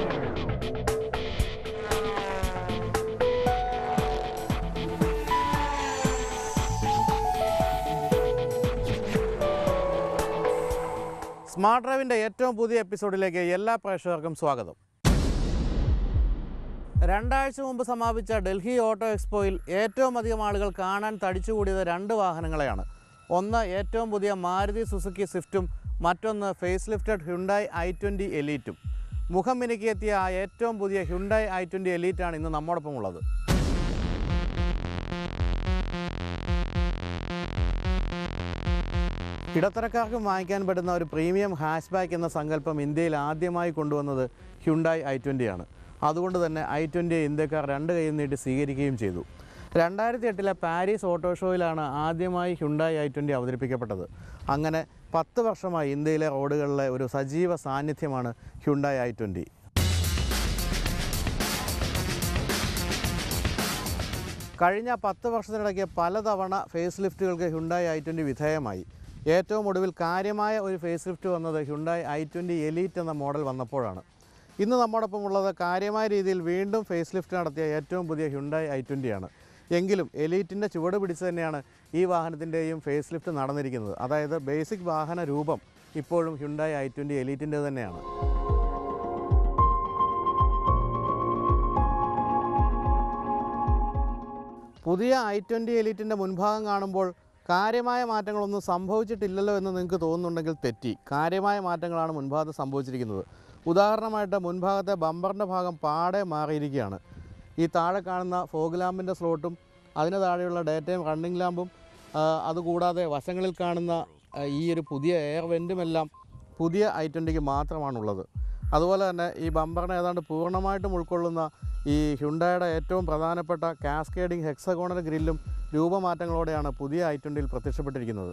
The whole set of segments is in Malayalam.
സ്മാർട്ട് ഡ്രൈവിൻ്റെ ഏറ്റവും പുതിയ എപ്പിസോഡിലേക്ക് എല്ലാ പ്രേക്ഷകർക്കും സ്വാഗതം രണ്ടാഴ്ച മുമ്പ് സമാപിച്ച ഡൽഹി ഓട്ടോ എക്സ്പോയിൽ ഏറ്റവും അധികം ആളുകൾ കാണാൻ തടിച്ചുകൂടിയത് രണ്ട് വാഹനങ്ങളെയാണ് ഒന്ന് ഏറ്റവും പുതിയ മാരുതി സുസുക്കി സ്വിഫ്റ്റും മറ്റൊന്ന് face lifted Hyundai i twenty എലീറ്റും മുഖം മിനുക്കിയെത്തിയ ആ ഏറ്റവും പുതിയ ഹ്യുണ്ടായി ഐ ട്വൻ്റി എലീറ്റാണ് ഇന്ന് നമ്മോടൊപ്പം ഉള്ളത് ഇടത്തരക്കാർക്കും വാങ്ങിക്കാൻ പറ്റുന്ന ഒരു പ്രീമിയം ഹാഷ് ബാക്ക് എന്ന സങ്കല്പം ഇന്ത്യയിൽ ആദ്യമായി കൊണ്ടുവന്നത് ഹ്യുണ്ടായി ഐ ട്വൻ്റിയാണ് അതുകൊണ്ട് തന്നെ ഐ ട്വൻ്റി ഇന്ത്യക്കാർ രണ്ട് കൈയും നീട്ടി സ്വീകരിക്കുകയും ചെയ്തു രണ്ടായിരത്തി എട്ടിലെ പാരീസ് ഓട്ടോ ഷോയിലാണ് ആദ്യമായി ഹ്യുണ്ടായി ഐ ട്വൻ്റി അവതരിപ്പിക്കപ്പെട്ടത് അങ്ങനെ പത്ത് വർഷമായി ഇന്ത്യയിലെ റോഡുകളിലെ ഒരു സജീവ സാന്നിധ്യമാണ് ഹ്യുണ്ടായി ഐ ട്വൻ്റി കഴിഞ്ഞ പത്ത് വർഷത്തിനിടയ്ക്ക് പലതവണ ഫേസ് ലിഫ്റ്റുകൾക്ക് ഹ്യുണ്ടായി ഐ ട്വൻ്റി വിധേയമായി ഏറ്റവും ഒടുവിൽ കാര്യമായ ഒരു ഫേസ് ലിഫ്റ്റ് വന്നത് ഹ്യുണ്ടായി ഐ ട്വൻ്റി എലീറ്റ് എന്ന മോഡൽ വന്നപ്പോഴാണ് ഇന്ന് നമ്മോടൊപ്പം ഉള്ളത് കാര്യമായ രീതിയിൽ വീണ്ടും ഫേസ് ലിഫ്റ്റ് നടത്തിയ ഏറ്റവും പുതിയ ഹ്യുണ്ടായി ഐ ട്വൻ്റിയാണ് എങ്കിലും എലീറ്റിൻ്റെ ചുവട് പിടിച്ച് തന്നെയാണ് ഈ വാഹനത്തിൻ്റെയും ഫേസ് ലിഫ്റ്റ് നടന്നിരിക്കുന്നത് അതായത് ബേസിക് വാഹന രൂപം ഇപ്പോഴും ഹ്യുണ്ടായി ഐ ട്വൻ്റി എലീറ്റിൻ്റെ തന്നെയാണ് പുതിയ ഐ ട്വൻ്റി എലീറ്റിൻ്റെ മുൻഭാഗം കാണുമ്പോൾ കാര്യമായ മാറ്റങ്ങളൊന്നും സംഭവിച്ചിട്ടില്ലല്ലോ എന്ന് നിങ്ങൾക്ക് തോന്നുന്നുണ്ടെങ്കിൽ തെറ്റി കാര്യമായ മാറ്റങ്ങളാണ് മുൻഭാഗത്ത് സംഭവിച്ചിരിക്കുന്നത് ഉദാഹരണമായിട്ട് മുൻഭാഗത്തെ ബമ്പറിൻ്റെ ഭാഗം പാടെ മാറിയിരിക്കുകയാണ് ഈ താഴെ കാണുന്ന ഫോഗ് ലാമ്പിൻ്റെ സ്ലോട്ടും അതിന് താഴെയുള്ള ഡേറ്റയും റണ്ണിംഗ് ലാമ്പും ആ, അതുകൂടാതെ വശങ്ങളിൽ കാണുന്ന ആ, ഈ ഒരു പുതിയ എയർ വെൻറ്റുമെല്ലാം പുതിയ ഐ ട്വൻ്റിക്ക് മാത്രമാണുള്ളത് അതുപോലെ തന്നെ ഈ ബമ്പറിനെ ഏതാണ്ട് പൂർണ്ണമായിട്ടും ഉൾക്കൊള്ളുന്ന ഈ ഹ്യുണ്ടായുടെ ഏറ്റവും പ്രധാനപ്പെട്ട കാസ്കേഡിംഗ് ഹെക്സഗോണൽ ഗ്രില്ലും രൂപമാറ്റങ്ങളോടെയാണ് പുതിയ ഐ ട്വൻ്റിയിൽ പ്രത്യക്ഷപ്പെട്ടിരിക്കുന്നത്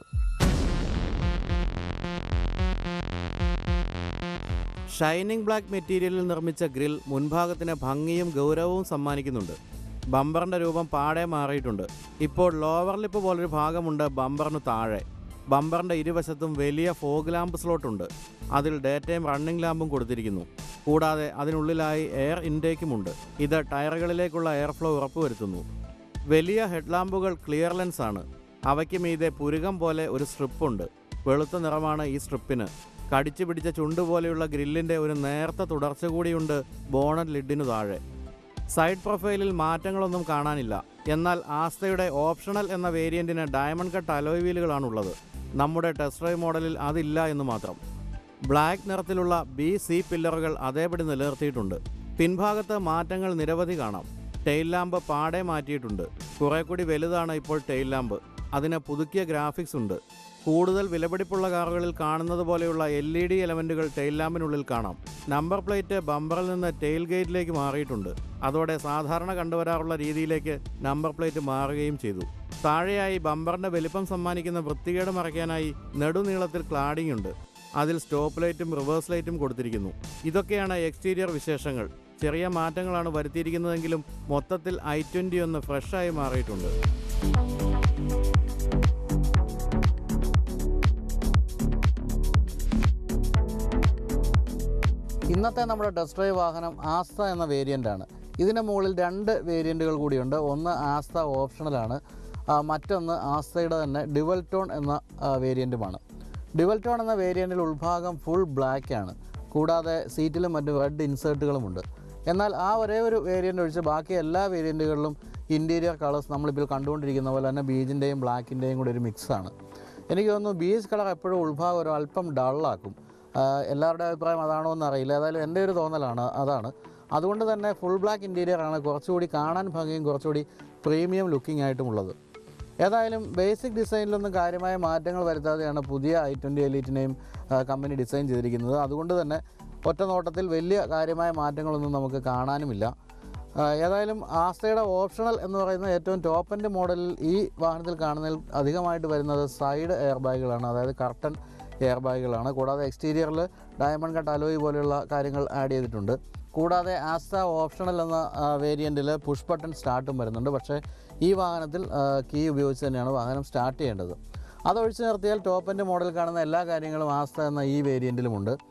ഷൈനിങ് ബ്ലാക്ക് മെറ്റീരിയലിൽ നിർമ്മിച്ച ഗ്രിൽ മുൻഭാഗത്തിന് ഭംഗിയും ഗൗരവവും സമ്മാനിക്കുന്നുണ്ട് ബമ്പറിൻ്റെ രൂപം പാടെ മാറിയിട്ടുണ്ട് ഇപ്പോൾ ലോവർ ലിപ്പ് പോലൊരു ഭാഗമുണ്ട് ബമ്പറിന് താഴെ ബമ്പറിൻ്റെ ഇരുവശത്തും വലിയ ഫോഗ് ലാമ്പ് സ്ലോട്ടുണ്ട് അതിൽ ഡേറ്റയും റണ്ണിംഗ് ലാമ്പും കൊടുത്തിരിക്കുന്നു കൂടാതെ അതിനുള്ളിലായി എയർ ഇൻടേക്കുമുണ്ട് ഇത് ടയറുകളിലേക്കുള്ള എയർ ഫ്ലോ ഉറപ്പുവരുത്തുന്നു വലിയ ഹെഡ്ലാമ്പുകൾ ക്ലിയർ ലെൻസ് ആണ് അവയ്ക്ക് മീതെ പുരുകം പോലെ ഒരു സ്ട്രിപ്പുണ്ട് വെളുത്ത നിറമാണ് ഈ സ്ട്രിപ്പിന് കടിച്ചു പിടിച്ച ചുണ്ട് പോലെയുള്ള ഗ്രില്ലിൻ്റെ ഒരു നേർത്ത തുടർച്ച കൂടിയുണ്ട് ബോണറ്റ് ലിഡിനു താഴെ സൈഡ് പ്രൊഫൈലിൽ മാറ്റങ്ങളൊന്നും കാണാനില്ല എന്നാൽ ആസ്തയുടെ ഓപ്ഷണൽ എന്ന വേരിയന്റിന് ഡയമണ്ട് കട്ട് അലോയ് വീലുകളാണുള്ളത് നമ്മുടെ ടെസ്റ്റ് ഡ്രൈവ് മോഡലിൽ അതില്ല എന്ന് മാത്രം ബ്ലാക്ക് നിറത്തിലുള്ള ബി സി പില്ലറുകൾ അതേപടി നിലനിർത്തിയിട്ടുണ്ട് പിൻഭാഗത്ത് മാറ്റങ്ങൾ നിരവധി കാണാം ടെയിൽ ലാമ്പ് പാടെ മാറ്റിയിട്ടുണ്ട് കുറെ കൂടി വലുതാണ് ഇപ്പോൾ ടെയിൽ ലാമ്പ് അതിന് പുതുക്കിയ ഗ്രാഫിക്സ് ഉണ്ട് കൂടുതൽ വിലപിടിപ്പുള്ള കാറുകളിൽ കാണുന്നത് പോലെയുള്ള എൽ ഇ ഡി എലമെൻറ്റുകൾ ടെയിൽ ലാമ്പിനുള്ളിൽ കാണാം നമ്പർ പ്ലേറ്റ് ബമ്പറിൽ നിന്ന് ടെയിൽ ഗേറ്റിലേക്ക് മാറിയിട്ടുണ്ട് അതോടെ സാധാരണ കണ്ടുവരാറുള്ള രീതിയിലേക്ക് നമ്പർ പ്ലേറ്റ് മാറുകയും ചെയ്തു താഴെയായി ബമ്പറിൻ്റെ വലിപ്പം സമ്മാനിക്കുന്ന വൃത്തികേട് മറയ്ക്കാനായി നെടുനീളത്തിൽ ക്ലാഡിംഗ് ഉണ്ട് അതിൽ സ്റ്റോപ്പ് ലൈറ്റും റിവേഴ്സ് ലൈറ്റും കൊടുത്തിരിക്കുന്നു ഇതൊക്കെയാണ് എക്സ്റ്റീരിയർ വിശേഷങ്ങൾ ചെറിയ മാറ്റങ്ങളാണ് വരുത്തിയിരിക്കുന്നതെങ്കിലും മൊത്തത്തിൽ ഐ ട്വൻ്റി ഒന്ന് ഫ്രഷായി മാറിയിട്ടുണ്ട് ഇന്നത്തെ നമ്മുടെ ടെസ്റ്റ് ഡ്രൈവ് വാഹനം ആസ്ത എന്ന വേരിയൻ്റ് ആണ് ഇതിന് മുകളിൽ രണ്ട് വേരിയൻറ്റുകൾ കൂടിയുണ്ട് ഒന്ന് ആസ്ത ഓപ്ഷണലാണ് ആ, മറ്റൊന്ന് ആസ്തയുടെ തന്നെ ഡിവൽ ടോൺ എന്ന വേരിയൻറ്റുമാണ് ഡിവൽ ടോൺ എന്ന വേരിയൻറ്റിൽ ഉൾഭാഗം ഫുൾ ബ്ലാക്ക് ആണ് കൂടാതെ സീറ്റിലും മറ്റ് റെഡ് ഇൻസേർട്ടുകളുമുണ്ട് എന്നാൽ ആ ഒരേ ഒരു വേരിയൻ്റ് ഒഴിച്ച് ബാക്കി എല്ലാ വേരിയൻറ്റുകളിലും ഇൻറ്റീരിയർ കളേഴ്സ് നമ്മളിപ്പോൾ കണ്ടുകൊണ്ടിരിക്കുന്ന പോലെ തന്നെ ബീജിൻ്റെയും ബ്ലാക്കിൻ്റെയും കൂടി ഒരു മിക്സാണ് എനിക്ക് തോന്നുന്നു ബീച്ച് കളർ എപ്പോഴും ഉൾഭാഗം ഒരു അല്പം ഡള്ളാക്കും ആഹ് എല്ലാവരുടെ അഭിപ്രായം അതാണോ എന്ന് അറിയില്ല ഏതായാലും എൻ്റെ ഒരു തോന്നലാണ് അതാണ് അതുകൊണ്ട് തന്നെ ഫുൾ ബ്ലാക്ക് ഇൻറ്റീരിയർ ആണ് കുറച്ചുകൂടി കാണാൻ ഭംഗിയും കുറച്ചുകൂടി പ്രീമിയം ലുക്കിംഗ് ആയിട്ടുമുള്ളത് ഏതായാലും ബേസിക് ഡിസൈനിലൊന്നും കാര്യമായ മാറ്റങ്ങൾ വരുത്താതെയാണ് പുതിയ ഐ ട്വൻ്റി എലീറ്റിനെയും കമ്പനി ഡിസൈൻ ചെയ്തിരിക്കുന്നത് അതുകൊണ്ട് തന്നെ ഒറ്റ നോട്ടത്തിൽ വലിയ കാര്യമായ മാറ്റങ്ങളൊന്നും നമുക്ക് കാണാനുമില്ല ആ, ഏതായാലും ആസ്തയുടെ ഓപ്ഷണൽ എന്ന് പറയുന്ന ഏറ്റവും ടോപ്പ് എൻഡ് മോഡലിൽ ഈ വാഹനത്തിൽ കാണുന്നതിൽ അധികമായിട്ട് വരുന്നത് സൈഡ് എയർ ബാഗുകളാണ് അതായത് കർട്ടൻ എയർ ബാഗുകളാണ് കൂടാതെ എക്സ്റ്റീരിയറിൽ ഡയമണ്ട് കട്ട് അലോയ് പോലെയുള്ള കാര്യങ്ങൾ ആഡ് ചെയ്തിട്ടുണ്ട് കൂടാതെ ആസ്ത ഓപ്ഷണൽ എന്ന വേരിയൻറ്റിൽ പുഷ് ബട്ടൺ സ്റ്റാർട്ടും വരുന്നുണ്ട് പക്ഷേ ഈ വാഹനത്തിൽ കീ ഉപയോഗിച്ച് തന്നെയാണ് വാഹനം സ്റ്റാർട്ട് ചെയ്യേണ്ടത് അതൊഴിച്ച് നിർത്തിയാൽ ടോപ്പ് എൻഡ് മോഡൽ കാണുന്ന എല്ലാ കാര്യങ്ങളും ആസ്ത എന്ന ഈ വേരിയൻറ്റിലുമുണ്ട്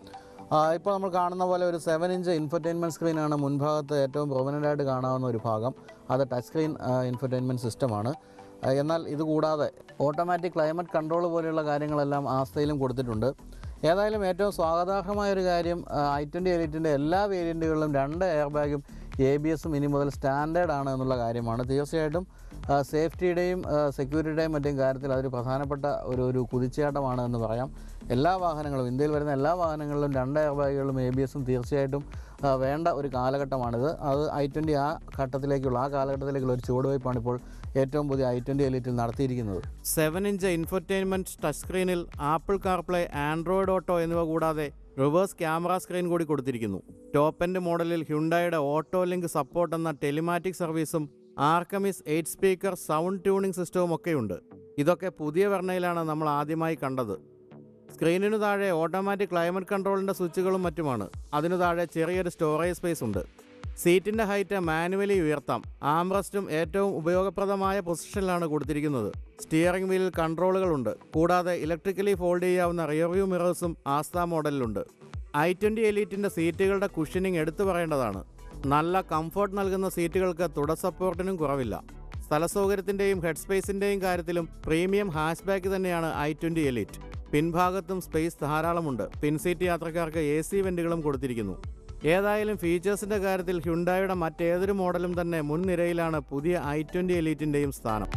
ഇപ്പോൾ നമ്മൾ കാണുന്ന പോലെ ഒരു സെവൻ ഇഞ്ച് ഇൻഫർടൈൻമെൻറ്റ് സ്ക്രീനാണ് മുൻഭാഗത്ത് ഏറ്റവും പ്രൊമനൻ്റ് ആയിട്ട് കാണാവുന്ന ഒരു ഭാഗം അത് ടച്ച് സ്ക്രീൻ ഇൻഫർടൈൻമെൻറ്റ് സിസ്റ്റമാണ് ആ, എന്നാൽ ഇത് കൂടാതെ ഓട്ടോമാറ്റിക് ക്ലൈമറ്റ് കൺട്രോൾ പോലെയുള്ള കാര്യങ്ങളെല്ലാം ആസ്തയിലും കൊടുത്തിട്ടുണ്ട് ഏതായാലും ഏറ്റവും സ്വാഗതാർഹമായ ഒരു കാര്യം ഐ ട്വൻറ്റി എലിറ്റിൻ്റെ എല്ലാ വേരിയൻറ്റുകളിലും രണ്ട് എയർ ബാഗും എ ബി എസും ഇനി മുതൽ സ്റ്റാൻഡേർഡ് ആണ് എന്നുള്ള കാര്യമാണ് തീർച്ചയായിട്ടും ആ, സേഫ്റ്റിയുടെയും ആ, സെക്യൂരിറ്റിയുടെയും മറ്റും കാര്യത്തിൽ അതൊരു പ്രധാനപ്പെട്ട ഒരു ഒരു കുതിച്ചുചാട്ടമാണ് എന്ന് പറയാം എല്ലാ വാഹനങ്ങളും ഇന്ത്യയിൽ വരുന്ന എല്ലാ വാഹനങ്ങളിലും രണ്ട് എയർ ബാഗുകളും എ ബി എസും തീർച്ചയായിട്ടും ആ, വേണ്ട ഒരു കാലഘട്ടമാണിത് അത് ഐ ട്വൻറ്റി ആ ഘട്ടത്തിലേക്കുള്ള ആ കാലഘട്ടത്തിലേക്കുള്ള ഒരു ചുവടുവയ്പ്പാണ് ഇപ്പോൾ ഏറ്റവും പുതിയ ഐ ട്വൻറ്റി എലിറ്റിൽ നടത്തിയിരിക്കുന്നത് സെവൻ ഇഞ്ച് ഇൻഫർടൈൻമെൻറ്റ് ടച്ച് സ്ക്രീനിൽ ആപ്പിൾ കാർപ്ലേ ആൻഡ്രോയിഡ് ഓട്ടോ എന്നിവ കൂടാതെ റിവേഴ്സ് ക്യാമറ സ്ക്രീൻ കൂടി കൊടുത്തിരിക്കുന്നു ടോപ്പ് എൻഡ് മോഡലിൽ ഹ്യുണ്ടായുടെ ഓട്ടോ ലിങ്ക് സപ്പോർട്ട് എന്ന ടെലിമാറ്റിക് സർവീസും Arkamys eight speaker sound tuning സിസ്റ്റവും ഒക്കെയുണ്ട് ഇതൊക്കെ പുതിയ വെർണയിലാണ് നമ്മൾ ആദ്യമായി കണ്ടത് സ്ക്രീനിനു താഴെ ഓട്ടോമാറ്റിക് ക്ലൈമറ്റ് കൺട്രോളിൻ്റെ സ്വിച്ചുകളും മറ്റുമാണ് അതിനു താഴെ ചെറിയൊരു സ്റ്റോറേജ് സ്പേസ് ഉണ്ട് സീറ്റിൻ്റെ ഹൈറ്റ് മാനുവലി ഉയർത്താം ആംറസ്റ്റും ഏറ്റവും ഉപയോഗപ്രദമായ പൊസിഷനിലാണ് കൊടുത്തിരിക്കുന്നത് സ്റ്റിയറിംഗ് വീലിൽ കൺട്രോളുകളുണ്ട് കൂടാതെ ഇലക്ട്രിക്കലി ഫോൾഡ് ചെയ്യാവുന്ന റിയർവ്യൂ മിറേഴ്സും ആസ്ത മോഡലിലുണ്ട് ഐ ട്വൻ്റി എലീറ്റിൻ്റെ സീറ്റുകളുടെ കുഷനിങ് എടുത്തു പറയേണ്ടതാണ് നല്ല കംഫർട്ട് നൽകുന്ന സീറ്റുകൾക്ക് തുട സപ്പോർട്ടിനും കുറവില്ല സ്ഥലസൗകര്യത്തിൻ്റെയും ഹെഡ് സ്പേസിൻ്റെയും കാര്യത്തിലും പ്രീമിയം ഹാഷ് ബാക്ക് തന്നെയാണ് ഐ ട്വൻ്റി എലീറ്റ് പിൻഭാഗത്തും സ്പേസ് ധാരാളമുണ്ട് പിൻസീറ്റ് യാത്രക്കാർക്ക് എ സി വെൻറ്റുകളും കൊടുത്തിരിക്കുന്നു ഏതായാലും ഫീച്ചേഴ്സിൻ്റെ കാര്യത്തിൽ ഹ്യുണ്ടായുടെ മറ്റേതൊരു മോഡലും തന്നെ മുൻനിരയിലാണ് പുതിയ ഐ ട്വൻ്റി എലീറ്റിൻ്റെയും സ്ഥാനം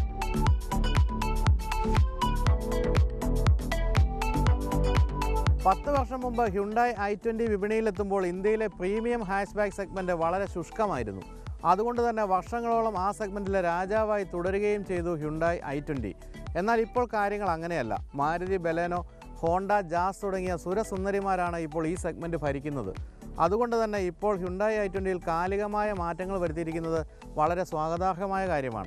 പത്ത് വർഷം മുമ്പ് ഹ്യുണ്ടായി ഐ ട്വൻ്റി വിപണിയിലെത്തുമ്പോൾ ഇന്ത്യയിലെ പ്രീമിയം ഹാഷ് ബാക്ക് സെഗ്മെൻറ്റ് വളരെ ശുഷ്കമായിരുന്നു അതുകൊണ്ട് തന്നെ വർഷങ്ങളോളം ആ സെഗ്മെൻറ്റിലെ രാജാവായി തുടരുകയും ചെയ്തു ഹ്യുണ്ടായി ഐ ട്വൻ്റി എന്നാൽ ഇപ്പോൾ കാര്യങ്ങൾ അങ്ങനെയല്ല മാരുതി ബലേനോ ഹോണ്ട ജാസ് തുടങ്ങിയ സുരസുന്ദരിമാരാണ് ഇപ്പോൾ ഈ സെഗ്മെൻറ്റ് ഭരിക്കുന്നത് അതുകൊണ്ട് തന്നെ ഇപ്പോൾ ഹ്യുണ്ടായി ഐ ട്വൻ്റിയിൽ കാലികമായ മാറ്റങ്ങൾ വരുത്തിയിരിക്കുന്നത് വളരെ സ്വാഗതാർഹമായ കാര്യമാണ്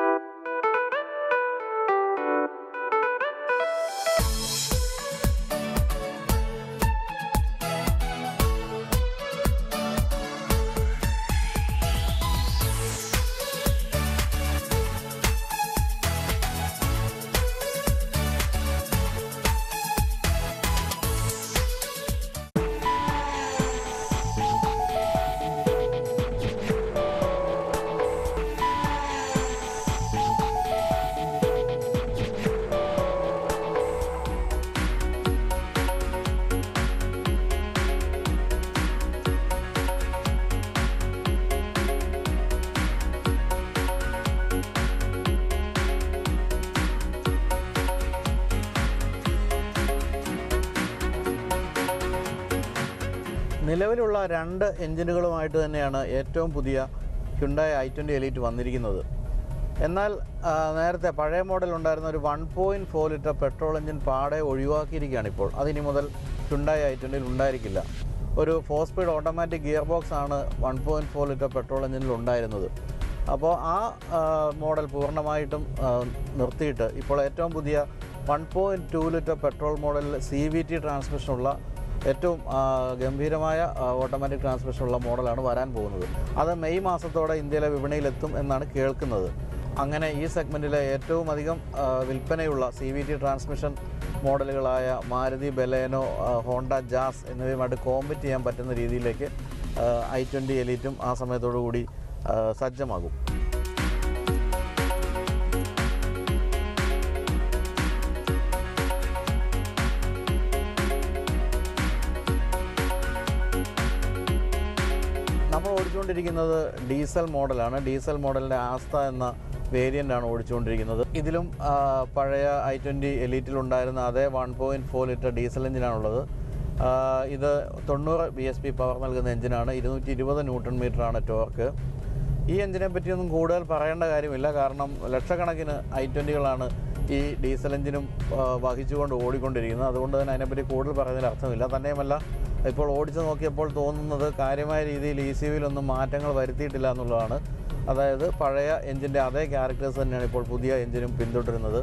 നിലവിലുള്ള രണ്ട് എഞ്ചിനുകളുമായിട്ട് തന്നെയാണ് ഏറ്റവും പുതിയ ഹ്യുണ്ടായ ഐ ട്വൻ്റി എലീറ്റ് വന്നിരിക്കുന്നത് എന്നാൽ ആ, നേരത്തെ പഴയ മോഡൽ ഉണ്ടായിരുന്ന ഒരു one point four litre petrol engine പാടെ ഒഴിവാക്കിയിരിക്കുകയാണ് ഇപ്പോൾ അതിനി മുതൽ ഹ്യുണ്ടായ ഐ ട്വൻ്റിയിൽ ഉണ്ടായിരിക്കില്ല ഒരു four speed automatic gear box ആണ് one point four litre petrol എഞ്ചിനിൽ ഉണ്ടായിരുന്നത് അപ്പോൾ ആ ആ, മോഡൽ പൂർണ്ണമായിട്ടും ആ, നിർത്തിയിട്ട് ഇപ്പോൾ ഏറ്റവും പുതിയ one point two litre petrol മോഡലിൽ സി വി ടി ട്രാൻസ്മിഷനുള്ള ഏറ്റവും ആ, ഗംഭീരമായ ആ, ഓട്ടോമാറ്റിക് ട്രാൻസ്മിഷനുള്ള മോഡലാണ് വരാൻ പോകുന്നത് അത് മെയ് മാസത്തോടെ ഇന്ത്യയിലെ വിപണിയിലെത്തും എന്നാണ് കേൾക്കുന്നത് അങ്ങനെ ഈ സെഗ്മെൻറ്റിലെ ഏറ്റവും അധികം ആ, വിൽപ്പനയുള്ള സി വി ടി ട്രാൻസ്മിഷൻ മോഡലുകളായ മാരുതി ബലേനോ ആ, ഹോണ്ട ജാസ് എന്നിവയുമായിട്ട് കോമ്പറ്റ് ചെയ്യാൻ പറ്റുന്ന രീതിയിലേക്ക് ഐ ട്വൻ്റി എലീറ്റും ആ സമയത്തോടു കൂടി ആ, സജ്ജമാകും നമ്മൾ ഓടിച്ചുകൊണ്ടിരിക്കുന്നത് ഡീസൽ മോഡലാണ് ഡീസൽ മോഡലിൻ്റെ ആസ്ത എന്ന വേരിയൻ്റ് ആണ് ഓടിച്ചുകൊണ്ടിരിക്കുന്നത് ഇതിലും ആ, പഴയ ഐ ട്വൻ്റി എലീറ്റിലുണ്ടായിരുന്ന അതേ one point four litre diesel എഞ്ചിനാണുള്ളത് ആ, ഇത് തൊണ്ണൂറ് ബി എസ് പി പവർ നൽകുന്ന എഞ്ചിനാണ് ഇരുന്നൂറ്റി ഇരുപത് ന്യൂട്ടൺ മീറ്ററാണ് ടോർക്ക് ഈ എഞ്ചിനെ പറ്റിയൊന്നും കൂടുതൽ പറയേണ്ട കാര്യമില്ല കാരണം ലക്ഷക്കണക്കിന് ഐ ട്വൻറ്റികളാണ് ഈ ഡീസൽ എഞ്ചിനും ആ, വഹിച്ചുകൊണ്ട് ഓടിക്കൊണ്ടിരിക്കുന്നത് അതുകൊണ്ട് തന്നെ അതിനെപ്പറ്റി കൂടുതൽ പറയുന്നതിൽ അർത്ഥമില്ല തന്നെയുമല്ല ഇപ്പോൾ ഓടിച്ചു നോക്കിയപ്പോൾ തോന്നുന്നത് കാര്യമായ രീതിയിൽ ഇ സി വിയിലൊന്നും മാറ്റങ്ങൾ വരുത്തിയിട്ടില്ല എന്നുള്ളതാണ് അതായത് പഴയ എഞ്ചിൻ്റെ അതേ ക്യാരക്ടേഴ്സ് തന്നെയാണ് ഇപ്പോൾ പുതിയ എഞ്ചിനും പിന്തുടരുന്നത്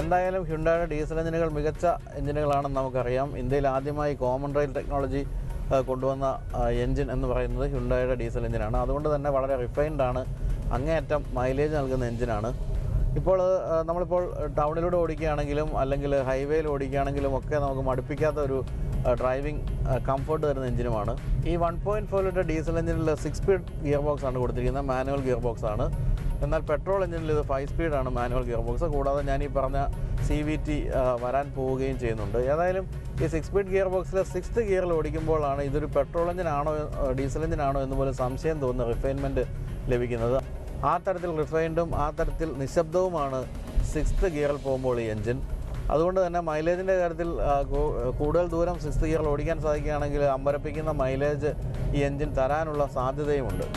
എന്തായാലും ഹ്യുണ്ടായുടെ ഡീസൽ എഞ്ചിനുകൾ മികച്ച എഞ്ചിനുകളാണെന്ന് നമുക്കറിയാം ഇന്ത്യയിൽ ആദ്യമായി കോമൺ റെയിൽ ടെക്നോളജി ആ, കൊണ്ടുവന്ന എഞ്ചിൻ എന്ന് പറയുന്നത് ഹ്യുണ്ടായുടെ ഡീസൽ എഞ്ചിനാണ് അതുകൊണ്ട് തന്നെ വളരെ റിഫൈൻഡ് ആണ് അങ്ങേയറ്റം മൈലേജ് നൽകുന്ന എഞ്ചിനാണ് ഇപ്പോൾ ആ, നമ്മളിപ്പോൾ ടൗണിലൂടെ ഓടിക്കുകയാണെങ്കിലും അല്ലെങ്കിൽ ഹൈവേയിൽ ഓടിക്കുകയാണെങ്കിലും ഒക്കെ നമുക്ക് മടുപ്പിക്കാത്ത ഒരു ഡ്രൈവിംഗ് കംഫർട്ട് തരുന്ന എഞ്ചിനുമാണ് ഈ one point four litre diesel എഞ്ചിനിൽ സിക്സ് സ്പീഡ് ഗിയർ ബോക്സ് ആണ് കൊടുത്തിരിക്കുന്നത് മാനുവൽ ഗിയർ ബോക്സ് ആണ് എന്നാൽ പെട്രോൾ എഞ്ചിനിൽ ഇത് ഫൈവ് സ്പീഡാണ് മാനുവൽ ഗിയർ ബോക്സ് കൂടാതെ ഞാൻ ഈ പറഞ്ഞ സി വി ടി വരാൻ പോവുകയും ചെയ്യുന്നുണ്ട് ഏതായാലും ഈ സിക്സ് സ്പീഡ് ഗിയർ ബോക്സിലെ സിക്സ്ത് ഗിയറിൽ ഓടിക്കുമ്പോഴാണ് ഇതൊരു പെട്രോൾ എഞ്ചിനാണോ ഡീസൽ എഞ്ചിനാണോ എന്ന് പോലും സംശയം തോന്നുന്ന റിഫൈൻമെൻറ്റ് ലഭിക്കുന്നത് ആ തരത്തിൽ റിഫൈൻഡും ആ തരത്തിൽ നിശബ്ദവുമാണ് സിക്സ്ത് ഗിയറിൽ പോകുമ്പോൾ ഈ എഞ്ചിൻ അതുകൊണ്ട് തന്നെ മൈലേജിൻ്റെ കാര്യത്തിൽ ആ, കൂ- കൂടുതൽ ദൂരം സിക്സ്ത് ഗിയറിൽ ഓടിക്കാൻ സാധിക്കുകയാണെങ്കിൽ അമ്പരപ്പിക്കുന്ന മൈലേജ് ഈ എഞ്ചിൻ തരാനുള്ള സാധ്യതയുമുണ്ട്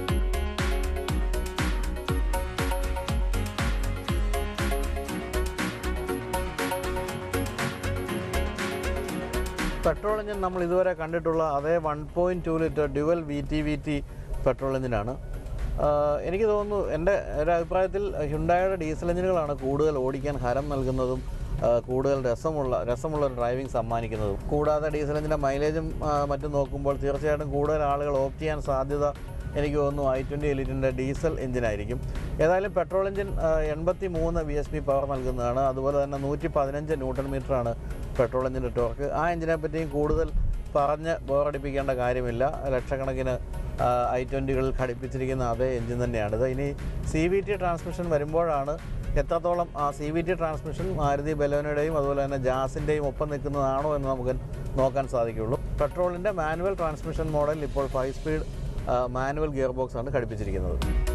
പെട്രോൾ എഞ്ചിൻ നമ്മൾ ഇതുവരെ കണ്ടിട്ടുള്ള അതേ one point two litre dual V T V T petrol എഞ്ചിനാണ് ആഹ് എനിക്ക് തോന്നുന്നു എൻ്റെ ഒരു അഭിപ്രായത്തിൽ ഹ്യുണ്ടായുടെ ഡീസൽ എഞ്ചിനുകളാണ് കൂടുതൽ ഓടിക്കാൻ ഹരം നൽകുന്നതും ആഹ് കൂടുതൽ രസമുള്ള രസമുള്ള ഒരു ഡ്രൈവിംഗ് സമ്മാനിക്കുന്നതും കൂടാതെ ഡീസൽ എഞ്ചിൻ്റെ മൈലേജും ആഹ് മറ്റും നോക്കുമ്പോൾ തീർച്ചയായിട്ടും കൂടുതൽ ആളുകൾ ഓപ്റ്റ് ചെയ്യാൻ സാധ്യത എനിക്ക് തോന്നുന്നു ഐ ട്വൻറ്റി എലിറ്റിൻ്റെ ഡീസൽ എഞ്ചിനായിരിക്കും ഏതായാലും പെട്രോൾ എഞ്ചിൻ എൺപത്തി മൂന്ന് ബി എസ് പി പവർ നൽകുന്നതാണ് അതുപോലെ തന്നെ നൂറ്റി പതിനഞ്ച് ന്യൂട്ടൺ മീറ്ററാണ് പെട്രോൾ എഞ്ചിൻ്റെ ടോർക്ക് ആ എഞ്ചിനെ പറ്റിയും കൂടുതൽ പറഞ്ഞ് ബോറടിപ്പിക്കേണ്ട കാര്യമില്ല ലക്ഷക്കണക്കിന് ഐ ട്വൻറ്റികളിൽ ഘടിപ്പിച്ചിരിക്കുന്ന അതേ എഞ്ചിൻ തന്നെയാണിത് ഇനി സി വി ടി ട്രാൻസ്മിഷൻ വരുമ്പോഴാണ് എത്രത്തോളം ആ C V T transmission Maruti ബലോനയുടെയും അതുപോലെ തന്നെ ജാസിൻ്റെയും ഒപ്പം നിൽക്കുന്നതാണോ എന്ന് നമുക്ക് നോക്കാൻ സാധിക്കുകയുള്ളൂ പെട്രോളിൻ്റെ മാനുവൽ ട്രാൻസ്മിഷൻ മോഡൽ ഇപ്പോൾ five speed manual gear box ആണ് ഘടിപ്പിച്ചിരിക്കുന്നത്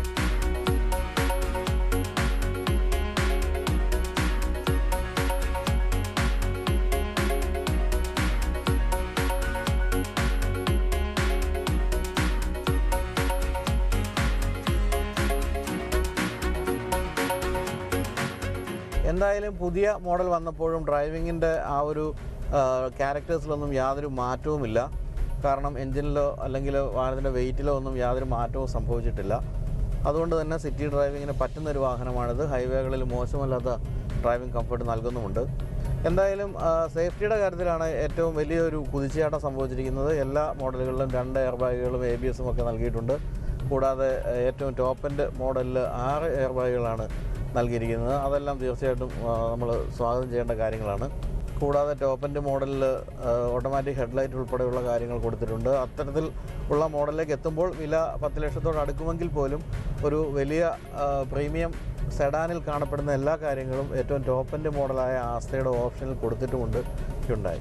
എന്തായാലും പുതിയ മോഡൽ വന്നപ്പോഴും ഡ്രൈവിങ്ങിൻ്റെ ആ ഒരു ക്യാരക്ടേഴ്സിലൊന്നും യാതൊരു മാറ്റവുമില്ല കാരണം എഞ്ചിനിലോ അല്ലെങ്കിൽ വാഹനത്തിൻ്റെ വെയിറ്റിലോ ഒന്നും യാതൊരു മാറ്റവും സംഭവിച്ചിട്ടില്ല അതുകൊണ്ട് തന്നെ സിറ്റി ഡ്രൈവിങ്ങിന് പറ്റുന്ന ഒരു വാഹനമാണിത് ഹൈവേകളിൽ മോശമല്ലാത്ത ഡ്രൈവിംഗ് കംഫർട്ട് നൽകുന്നുമുണ്ട് എന്തായാലും ആ, സേഫ്റ്റിയുടെ കാര്യത്തിലാണ് ഏറ്റവും വലിയൊരു കുതിച്ചുചാട്ടം സംഭവിച്ചിരിക്കുന്നത് എല്ലാ മോഡലുകളിലും രണ്ട് എയർ ബാഗുകളും എ ബി എസും ഒക്കെ നൽകിയിട്ടുണ്ട് കൂടാതെ ആ, ഏറ്റവും ടോപ്പ് എൻഡ് മോഡലിൽ ആറ് എയർ ബാഗുകളാണ് നൽകിയിരിക്കുന്നത് അതെല്ലാം തീർച്ചയായിട്ടും നമ്മൾ സ്വാഗതം ചെയ്യേണ്ട കാര്യങ്ങളാണ് കൂടാതെ top end model automatic headlight ഉൾപ്പെടെയുള്ള കാര്യങ്ങൾ കൊടുത്തിട്ടുണ്ട് അത്തരത്തിൽ ഉള്ള മോഡലിലേക്ക് എത്തുമ്പോൾ വില പത്ത് ലക്ഷത്തോട് അടുക്കുമെങ്കിൽ പോലും ഒരു വലിയ ആ, പ്രീമിയം സെഡാനിൽ കാണപ്പെടുന്ന എല്ലാ കാര്യങ്ങളും ഏറ്റവും ടോപ്പ് എൻഡ് മോഡലായ ആസ്തയുടെ ഓപ്ഷനിൽ കൊടുത്തിട്ടുമുണ്ട് ഹ്യുണ്ടായി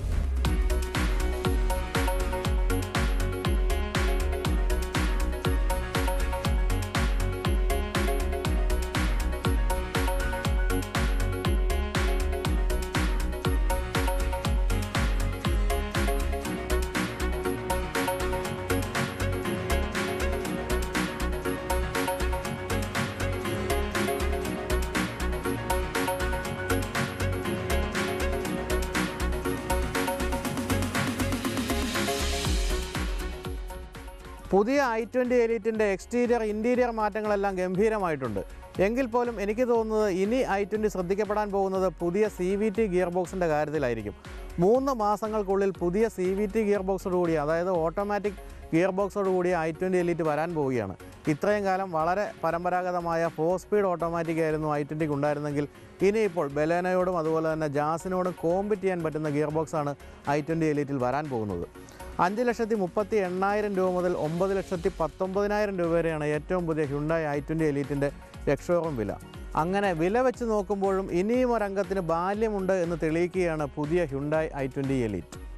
പുതിയ ഐ ട്വൻ്റി എലീറ്റിൻ്റെ എക്സ്റ്റീരിയർ ഇൻറ്റീരിയർ മാറ്റങ്ങളെല്ലാം ഗംഭീരമായിട്ടുണ്ട് എങ്കിൽ പോലും എനിക്ക് തോന്നുന്നത് ഇനി ഐ ട്വൻ്റി ശ്രദ്ധിക്കപ്പെടാൻ പോകുന്നത് പുതിയ സി വി ടി ഗിയർ ബോക്സിൻ്റെ കാര്യത്തിലായിരിക്കും മൂന്ന് മാസങ്ങൾക്കുള്ളിൽ പുതിയ സി വി ടി ഗിയർ ബോക്സോട് കൂടി അതായത് ഓട്ടോമാറ്റിക് ഗിയർ ബോക്സോട് കൂടി ഐ ട്വൻ്റി എലീറ്റ് വരാൻ പോവുകയാണ് ഇത്രയും കാലം വളരെ പരമ്പരാഗതമായ ഫോർ സ്പീഡ് ഓട്ടോമാറ്റിക് ആയിരുന്നു ഐ ട്വൻ്റിക്ക് ഉണ്ടായിരുന്നെങ്കിൽ ഇനിയിപ്പോൾ ബലേനയോടും അതുപോലെ തന്നെ ജാസിനോടും കോമ്പറ്റ് ചെയ്യാൻ പറ്റുന്ന ഗിയർ ബോക്സാണ് ഐ ട്വൻ്റി എലീറ്റിൽ വരാൻ പോകുന്നത് അഞ്ച് ലക്ഷത്തി മുപ്പത്തി എണ്ണായിരം രൂപ മുതൽ ഒമ്പത് ലക്ഷത്തി പത്തൊമ്പതിനായിരം രൂപ വരെയാണ് ഏറ്റവും പുതിയ ഹ്യുണ്ടായി ഐ ട്വൻ്റി എലീറ്റിൻ്റെ എക്സ്ഷോറൂം വില അങ്ങനെ വില വെച്ച് നോക്കുമ്പോഴും ഇനിയും ഒരംഗത്തിന് ബാല്യമുണ്ട് എന്ന് തെളിയിക്കുകയാണ് പുതിയ ഹ്യുണ്ടായി ഐ ട്വൻ്റി എലീറ്റ്